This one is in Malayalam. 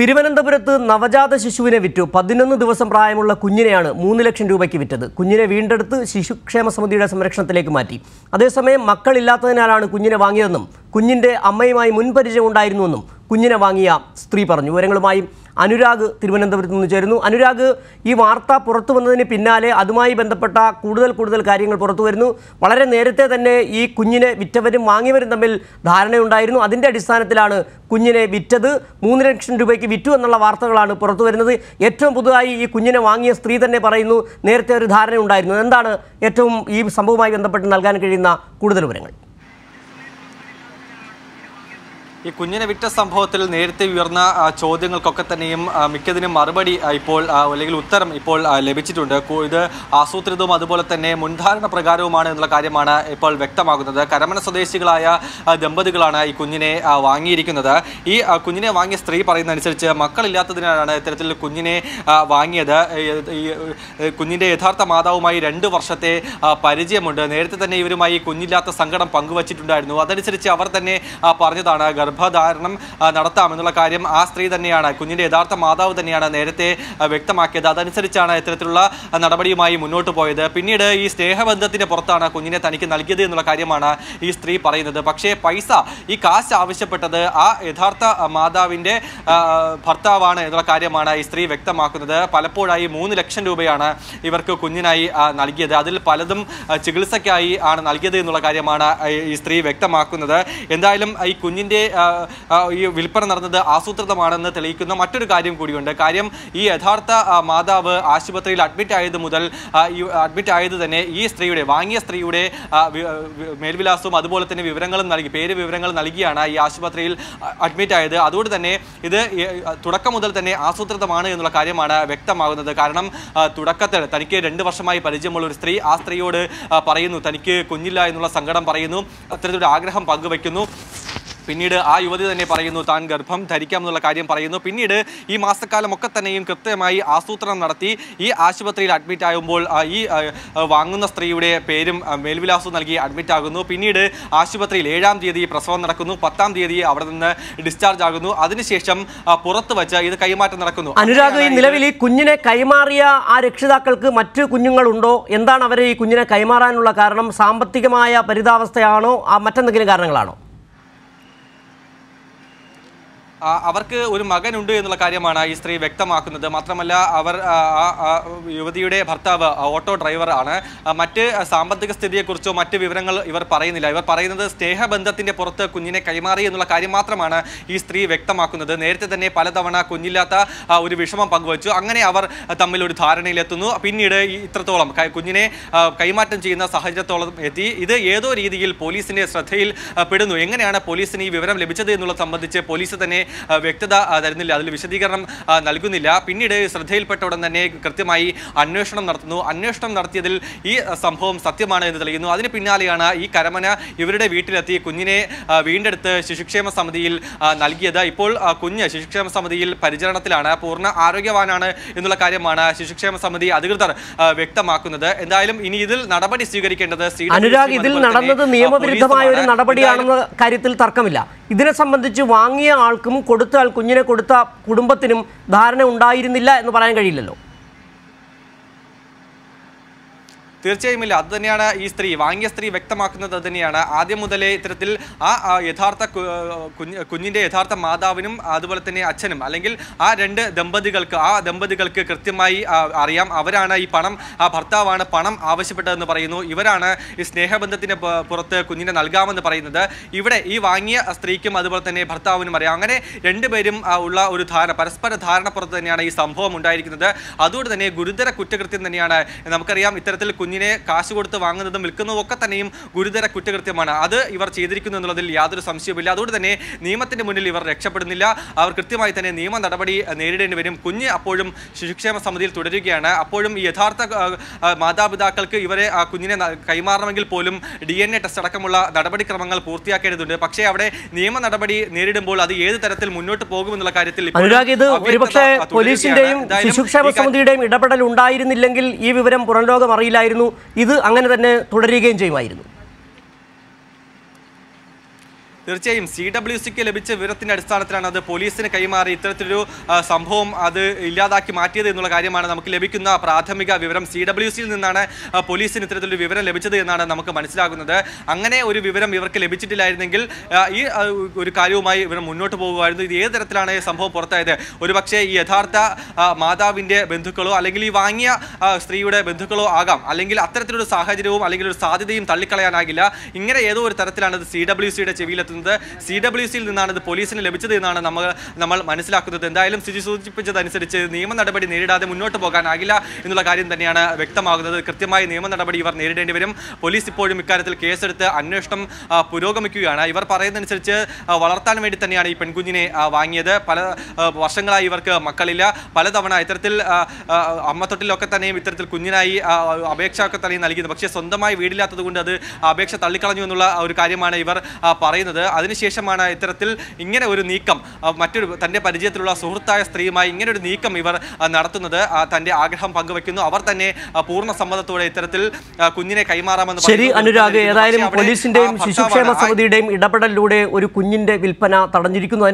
തിരുവനന്തപുരത്ത് നവജാത ശിശുവിനെ വിറ്റു പതിനൊന്ന് ദിവസം പ്രായമുള്ള കുഞ്ഞിനെയാണ് മൂന്ന് ലക്ഷം രൂപയ്ക്ക് വിറ്റത് കുഞ്ഞിനെ വീണ്ടെടുത്ത് ശിശുക്ഷേമ സമിതിയുടെ സംരക്ഷണത്തിലേക്ക് മാറ്റി അതേസമയം മക്കളില്ലാത്തതിനാലാണ് കുഞ്ഞിനെ വാങ്ങിയതെന്നും കുഞ്ഞിന്റെ അമ്മയുമായി മുൻപരിചയം ഉണ്ടായിരുന്നുവെന്നും കുഞ്ഞിനെ വാങ്ങിയ സ്ത്രീ പറഞ്ഞു വിവരങ്ങളുമായി അനുരാഗ് തിരുവനന്തപുരത്ത് നിന്ന് ചേരുന്നു അനുരാഗ് ഈ വാർത്ത പുറത്തു വന്നതിന് പിന്നാലെ അതുമായി ബന്ധപ്പെട്ട കൂടുതൽ കൂടുതൽ കാര്യങ്ങൾ പുറത്തു വരുന്നു വളരെ നേരത്തെ തന്നെ ഈ കുഞ്ഞിനെ വിറ്റവരും വാങ്ങിയവരും തമ്മിൽ ധാരണയുണ്ടായിരുന്നു അതിൻ്റെ അടിസ്ഥാനത്തിലാണ് കുഞ്ഞിനെ വിറ്റത് മൂന്ന് ലക്ഷം രൂപയ്ക്ക് വിറ്റു എന്നുള്ള വാർത്തകളാണ് പുറത്തു വരുന്നത് ഏറ്റവും പുതുതായി ഈ കുഞ്ഞിനെ വാങ്ങിയ സ്ത്രീ തന്നെ പറയുന്നു നേരത്തെ ഒരു ധാരണ ഉണ്ടായിരുന്നു എന്താണ് ഏറ്റവും ഈ സംഭവവുമായി ബന്ധപ്പെട്ട് നൽകാൻ കഴിയുന്ന കൂടുതൽ വിവരങ്ങൾ ഈ കുഞ്ഞിനെ വിറ്റ സംഭവത്തിൽ നേരത്തെ ഉയർന്ന ആ, ചോദ്യങ്ങൾക്കൊക്കെ തന്നെയും ആ, മിക്കതിനും മറുപടി ആ, ഇപ്പോൾ ആ, അല്ലെങ്കിൽ ഉത്തരം ഇപ്പോൾ ആ, ലഭിച്ചിട്ടുണ്ട് കു- ഇത് ആസൂത്രിതവും അതുപോലെ തന്നെ മുൻധാരണ പ്രകാരവുമാണ് എന്നുള്ള കാര്യമാണ് ഇപ്പോൾ വ്യക്തമാകുന്നത് കരമന സ്വദേശികളായ ആ, ദമ്പതികളാണ് ഈ കുഞ്ഞിനെ ആ, വാങ്ങിയിരിക്കുന്നത് ഈ ആ, കുഞ്ഞിനെ വാങ്ങിയ സ്ത്രീ പറയുന്ന അനുസരിച്ച് മക്കളില്ലാത്തതിനാലാണ് ഇത്തരത്തിൽ കുഞ്ഞിനെ ആ, വാങ്ങിയത് ഈ, ഈ, ഈ, കുഞ്ഞിന്റെ യഥാർത്ഥ മാതാവുമായി രണ്ട് വർഷത്തെ ആ, പരിചയമുണ്ട് നേരത്തെ തന്നെ ഇവരുമായി കുഞ്ഞില്ലാത്ത സങ്കടം പങ്കുവച്ചിട്ടുണ്ടായിരുന്നു അതനുസരിച്ച് അവർ തന്നെ ആ, പറഞ്ഞതാണ് ഗർഭധാരണം ആ, നടത്താമെന്നുള്ള കാര്യം ആ സ്ത്രീ തന്നെയാണ് കുഞ്ഞിന്റെ യഥാർത്ഥ മാതാവ് തന്നെയാണ് നേരത്തെ ആ, വ്യക്തമാക്കിയത് അതനുസരിച്ചാണ് ഇത്തരത്തിലുള്ള ആ, നടപടിയുമായി മുന്നോട്ട് പോയത് പിന്നീട് ഈ സ്നേഹബന്ധത്തിന്റെ പുറത്താണ് കുഞ്ഞിനെ തനിക്ക് നൽകിയത് എന്നുള്ള കാര്യമാണ് ഈ സ്ത്രീ പറയുന്നത് പക്ഷേ പൈസ ഈ കാശ് ആവശ്യപ്പെട്ടത് ആ യഥാർത്ഥ ആ, മാതാവിന്റെ ആ, ഭർത്താവാണ് എന്നുള്ള കാര്യമാണ് ഈ സ്ത്രീ വ്യക്തമാക്കുന്നത് പലപ്പോഴായി മൂന്ന് ലക്ഷം രൂപയാണ് ഇവർക്ക് കുഞ്ഞിനായി ആ, നൽകിയത് അതിൽ പലതും ആ, ചികിത്സയ്ക്കായി ആണ് നൽകിയത് എന്നുള്ള കാര്യമാണ് ആ, ഈ സ്ത്രീ വ്യക്തമാക്കുന്നത് എന്തായാലും ഈ കുഞ്ഞിന്റെ ആ, ആ, ഈ വിൽപ്പന നടന്നത് ആസൂത്രിതമാണെന്ന് തെളിയിക്കുന്ന മറ്റൊരു കാര്യം കൂടിയുണ്ട് കാര്യം ഈ യഥാർത്ഥ ആ, മാതാവ് ആശുപത്രിയിൽ അഡ്മിറ്റ് ആയത് മുതൽ ആ, ഈ അഡ്മിറ്റ് ആയത് തന്നെ ഈ സ്ത്രീയുടെ വാങ്ങിയ സ്ത്രീയുടെ ആ, വി- വി- മേൽവിലാസവും അതുപോലെ തന്നെ വിവരങ്ങളും നൽകി പേര് വിവരങ്ങൾ നൽകിയാണ് ഈ ആശുപത്രിയിൽ അഡ്മിറ്റ് ആയത് അതുകൊണ്ട് തന്നെ ഇത് ഈ, ആ, തുടക്കം മുതൽ തന്നെ ആസൂത്രിതമാണ് എന്നുള്ള കാര്യമാണ് വ്യക്തമാകുന്നത് കാരണം ആ, തുടക്കത്തിൽ തനിക്ക് രണ്ട് വർഷമായി പരിചയമുള്ള ഒരു സ്ത്രീ ആ സ്ത്രീയോട് ആ, പറയുന്നു തനിക്ക് കുഞ്ഞില്ല എന്നുള്ള സങ്കടം പറയുന്നു അത്തരത്തിലൊരു ആഗ്രഹം പങ്കുവയ്ക്കുന്നു പിന്നീട് ആ യുവതി തന്നെ പറയുന്നു താൻ ഗർഭം ധരിക്കാം എന്നുള്ള കാര്യം പറയുന്നു പിന്നീട് ഈ മാസക്കാലമൊക്കെ തന്നെയും കൃത്യമായി ആസൂത്രണം നടത്തി ഈ ആശുപത്രിയിൽ അഡ്മിറ്റ് ആകുമ്പോൾ ആ, ഈ ആ, ആ, വാങ്ങുന്ന സ്ത്രീയുടെ പേരും ആ, മേൽവിലാസവും നൽകി അഡ്മിറ്റ് ആകുന്നു പിന്നീട് ആശുപത്രിയിൽ ഏഴാം തീയതി പ്രസവം നടക്കുന്നു പത്താം തീയതി അവിടെ നിന്ന് ഡിസ്ചാർജ് ആകുന്നു അതിനുശേഷം ആ, പുറത്ത് വച്ച് ഇത് കൈമാറ്റം നടക്കുന്നു അനുരാഗ് ഈ അങ്ങനെയാണ് ഇത് നിലവിൽ ഈ കുഞ്ഞിനെ കൈമാറിയ ആ രക്ഷിതാക്കൾക്ക് മറ്റ് കുഞ്ഞുങ്ങളുണ്ടോ എന്താണ് അവരെ ഈ കുഞ്ഞിനെ കൈമാറാനുള്ള കാരണം സാമ്പത്തികമായ പരിതാവസ്ഥയാണോ ആ മറ്റെന്തെങ്കിലും കാരണങ്ങളാണോ ആ, അവർക്ക് ഒരു മകനുണ്ട് എന്നുള്ള കാര്യമാണ് ഈ സ്ത്രീ വ്യക്തമാക്കുന്നത് മാത്രമല്ല അവർ ആ, ആ, ആ, യുവതിയുടെ ഭർത്താവ് ആ, ഓട്ടോ ഡ്രൈവർ ആണ് ആ, മറ്റ് സാമ്പത്തിക സ്ഥിതിയെക്കുറിച്ചോ മറ്റ് വിവരങ്ങൾ ഇവർ പറയുന്നില്ല ഇവർ പറയുന്നത് സ്നേഹബന്ധത്തിന്റെ പുറത്ത് കുഞ്ഞിനെ കൈമാറി എന്നുള്ള കാര്യം മാത്രമാണ് ഈ സ്ത്രീ വ്യക്തമാക്കുന്നത് നേരത്തെ തന്നെ പലതവണ കുഞ്ഞില്ലാത്ത ആ, ഒരു വിഷമം പങ്കുവച്ചു അങ്ങനെ അവർ തമ്മിൽ ഒരു ധാരണയിലെത്തുന്നു പിന്നീട് ഈ ഇത്രത്തോളം ക- കുഞ്ഞിനെ ആ, കൈമാറ്റം ചെയ്യുന്ന സാഹചര്യത്തോളം എത്തി ഇത് ഏതോ രീതിയിൽ പോലീസിന്റെ ശ്രദ്ധയിൽ ആ, പെടുന്നു എങ്ങനെയാണ് പോലീസിന് ഈ വിവരം ലഭിച്ചത് എന്നുള്ളത് സംബന്ധിച്ച് പോലീസ് തന്നെ ആ, വ്യക്തത ആ, തരുന്നില്ല അതിൽ വിശദീകരണം ആ, നൽകുന്നില്ല പിന്നീട് ശ്രദ്ധയിൽപ്പെട്ട ഉടൻ തന്നെ കൃത്യമായി അന്വേഷണം നടത്തുന്നു അന്വേഷണം നടത്തിയതിൽ ഈ ആ, സംഭവം സത്യമാണ് എന്ന് തെളിയുന്നു അതിന് പിന്നാലെയാണ് ഈ കരമന ഇവരുടെ വീട്ടിലെത്തി കുഞ്ഞിനെ ആ, വീണ്ടെടുത്ത് ശിശുക്ഷേമ സമിതിയിൽ ആ, നൽകിയത് ഇപ്പോൾ ആ, കുഞ്ഞ് ശിശുക്ഷേമ സമിതിയിൽ പരിചരണത്തിലാണ് പൂർണ്ണ ആരോഗ്യവാനാണ് എന്നുള്ള കാര്യമാണ് ശിശുക്ഷേമ സമിതി അധികൃതർ ആ, വ്യക്തമാക്കുന്നത് എന്തായാലും ഇനി ഇതിൽ നടപടി സ്വീകരിക്കേണ്ടത് CWC അനുരാഗ് ഇതിൽ അതുപോലെ തന്നെ, നടന്നത് ആ, നിയമവിരുദ്ധമായ ഒരു പോലീസുമാണ്. നടപടിയാണെന്ന കാര്യത്തിൽ തർക്കമില്ല ഇതിനെ സംബന്ധിച്ച് വാങ്ങിയ ആൾക്കും കൊടുത്ത ആൾ കുഞ്ഞിനെ കൊടുത്ത കുടുംബത്തിനും ധാരണ ഉണ്ടായിരുന്നില്ല എന്ന് പറയാൻ കഴിയില്ലല്ലോ തീർച്ചയായും ഇല്ല അത് തന്നെയാണ് ഈ സ്ത്രീ വാങ്ങിയ സ്ത്രീ വ്യക്തമാക്കുന്നത് അത് തന്നെയാണ് ആദ്യം മുതലേ ഇത്തരത്തിൽ ആ ആ, യഥാർത്ഥ കു- കുഞ്ഞ് കുഞ്ഞിന്റെ യഥാർത്ഥ മാതാവിനും അതുപോലെ തന്നെ അച്ഛനും അല്ലെങ്കിൽ ആ രണ്ട് ദമ്പതികൾക്ക് ആ ദമ്പതികൾക്ക് കൃത്യമായി ആ, അറിയാം അവരാണ് ഈ പണം ആ ഭർത്താവാണ് പണം ആവശ്യപ്പെട്ടതെന്ന് പറയുന്നു ഇവരാണ് ഈ സ്നേഹബന്ധത്തിന് പു- പുറത്ത് കുഞ്ഞിനെ നൽകാമെന്ന് പറയുന്നത് ഇവിടെ ഈ വാങ്ങിയ സ്ത്രീക്കും അതുപോലെ തന്നെ ഭർത്താവിനും അറിയാം അങ്ങനെ രണ്ടുപേരും ആ, ഉള്ള ഒരു ധാരണ പരസ്പര ധാരണ പുറത്ത് തന്നെയാണ് ഈ സംഭവം ഉണ്ടായിരിക്കുന്നത് അതുകൊണ്ട് തന്നെ ഗുരുതര കുറ്റകൃത്യം തന്നെയാണ് നമുക്കറിയാം ഇത്തരത്തിൽ കുഞ്ഞിനെ കാശ് കൊടുത്ത് വാങ്ങുന്നതും വിൽക്കുന്നതും ഒക്കെ തന്നെയും ഗുരുതര കുറ്റകൃത്യമാണ് അത് ഇവർ ചെയ്തിരിക്കുന്നു എന്നുള്ളതിൽ യാതൊരു സംശയവുമില്ല അതുകൊണ്ട് തന്നെ നിയമത്തിന്റെ മുന്നിൽ ഇവർ രക്ഷപ്പെടുന്നില്ല അവർ കൃത്യമായി തന്നെ നിയമ നടപടി അഹ്, നേരിടേണ്ടി വരും കുഞ്ഞ് അപ്പോഴും ശിശുക്ഷേമ സമിതിയിൽ തുടരുകയാണ് അപ്പോഴും ഈ യഥാർത്ഥ അഹ്, അഹ്, മാതാപിതാക്കൾക്ക് ഇവരെ ആ കുഞ്ഞിനെ ന- കൈമാറണമെങ്കിൽ പോലും ഡി എൻ എ ടെസ്റ്റ് അടക്കമുള്ള നടപടിക്രമങ്ങൾ പൂർത്തിയാക്കേണ്ടതുണ്ട് പക്ഷേ അവിടെ നിയമ നടപടി നേരിടുമ്പോൾ അത് ഏത് തരത്തിൽ മുന്നോട്ട് പോകുമെന്നുള്ള കാര്യത്തിൽ ഇപ്പോഴും അനുരാഗ് ഇത് അവ്യക്തത ഒരുപക്ഷെ തുടരുകയാണ്. പോലീസിന്റെയും എന്തായാലും ശിശുക്ഷേമ ഈ കാ- സമിതിയുടെയും ഇടപെടൽ ഉണ്ടായിരുന്നില്ലെങ്കിൽ ഈ വിവരം പുറം ലോകം അറിയില്ലായിരുന്നു ഇത് അങ്ങനെ തന്നെ തുടരുകയും ചെയ്യുമായിരുന്നു തീർച്ചയായും സി ഡബ്ല്യു സിക്ക് ലഭിച്ച വിവരത്തിന്റെ അടിസ്ഥാനത്തിലാണ് അത് പോലീസിന് കൈമാറി ഇത്തരത്തിലൊരു ആ, സംഭവം അത് ഇല്ലാതാക്കി മാറ്റിയത് എന്നുള്ള കാര്യമാണ് നമുക്ക് ലഭിക്കുന്ന പ്രാഥമിക വിവരം സി ഡബ്ല്യു സിയിൽ നിന്നാണ് ആ, പോലീസിന് ഇത്തരത്തിലൊരു വിവരം ലഭിച്ചത് എന്നാണ് നമുക്ക് മനസ്സിലാകുന്നത് അങ്ങനെ ഒരു വിവരം ഇവർക്ക് ലഭിച്ചിട്ടില്ലായിരുന്നെങ്കിൽ ആ, ഈ ആ, ഒരു കാര്യവുമായി ഇവർ മുന്നോട്ട് പോകുമായിരുന്നു ഇത് ഏത് തരത്തിലാണ് ഈ സംഭവം പുറത്തായത് ഒരുപക്ഷെ ഈ യഥാർത്ഥ ആ, മാതാവിന്റെ ബന്ധുക്കളോ അല്ലെങ്കിൽ ഈ വാങ്ങിയ ആ, സ്ത്രീയുടെ ബന്ധുക്കളോ ആകാം അല്ലെങ്കിൽ അത്തരത്തിലൊരു സാഹചര്യവും അല്ലെങ്കിൽ ഒരു സാധ്യതയും തള്ളിക്കളയാനാകില്ല ഇങ്ങനെ ഏതോ ഒരു തരത്തിലാണ് ഇത് സി ഡബ്ല്യു സിയുടെ ചെവിയിലെത്തുന്നത് സി ഡബ്ല്യു സിയിൽ നിന്നാണ് ഇത് പോലീസിന് ലഭിച്ചത് എന്നാണ് നമ്മൾ നമ്മൾ മനസ്സിലാക്കുന്നത് എന്തായാലും സ്ഥിതി സൂചിപ്പിച്ചതനുസരിച്ച് നിയമ നടപടി നേരിടാതെ മുന്നോട്ട് പോകാനാകില്ല എന്നുള്ള കാര്യം തന്നെയാണ് വ്യക്തമാകുന്നത് കൃത്യമായ നിയമ നടപടി ഇവർ നേരിടേണ്ടി വരും പോലീസ് ഇപ്പോഴും ഇക്കാര്യത്തിൽ കേസെടുത്ത് അന്വേഷണം ആ, പുരോഗമിക്കുകയാണ് ഇവർ പറയുന്നതനുസരിച്ച് ആ, വളർത്താൻ വേണ്ടി തന്നെയാണ് ഈ പെൺകുഞ്ഞിനെ ആ, വാങ്ങിയത് പല ആ, വർഷങ്ങളായി ഇവർക്ക് മക്കളില്ല പലതവണ ഇത്തരത്തിൽ ആ, ആ, അമ്മത്തൊട്ടിലൊക്കെ തന്നെയും ഇത്തരത്തിൽ കുഞ്ഞിനായി ആ, അപേക്ഷ ഒക്കെ തന്നെയും നൽകിയത് പക്ഷേ സ്വന്തമായി വീടില്ലാത്തത് കൊണ്ട് അത് ആ അപേക്ഷ തള്ളിക്കളഞ്ഞു എന്നുള്ള ഒരു കാര്യമാണ് ഇവർ ആ, പറയുന്നത് അതിനുശേഷമാണ് ഇത്തരത്തിൽ ഇങ്ങനെ ഒരു നീക്കം ആ, മറ്റൊരു തൻ്റെ പരിചയത്തിലുള്ള സുഹൃത്തായ സ്ത്രീയുമായി ഇങ്ങനെ ഒരു നീക്കം ഇവർ ആ, നടത്തുന്നത് ആ, തൻ്റെ ആഗ്രഹം പങ്കുവെക്കുന്നു അവർ തന്നെ ആ, പൂർണ്ണ സമ്മതത്തോടെ ഇത്തരത്തിൽ ആ, കുഞ്ഞിനെ കൈമാറാമെന്ന് ശരി പറയുന്നു. അനുരാഗ് ഏതായാലും പക്ഷേ അവിടെ പോലീസിന്റെയും ആ ശിശുക്ഷേമ ഭർത്താവാണ്. ആ സമിതിയുടെയും ഇടപെടലിലൂടെ ഒരു കുഞ്ഞിന്റെ വിൽപ്പന തടഞ്ഞിരിക്കുന്നു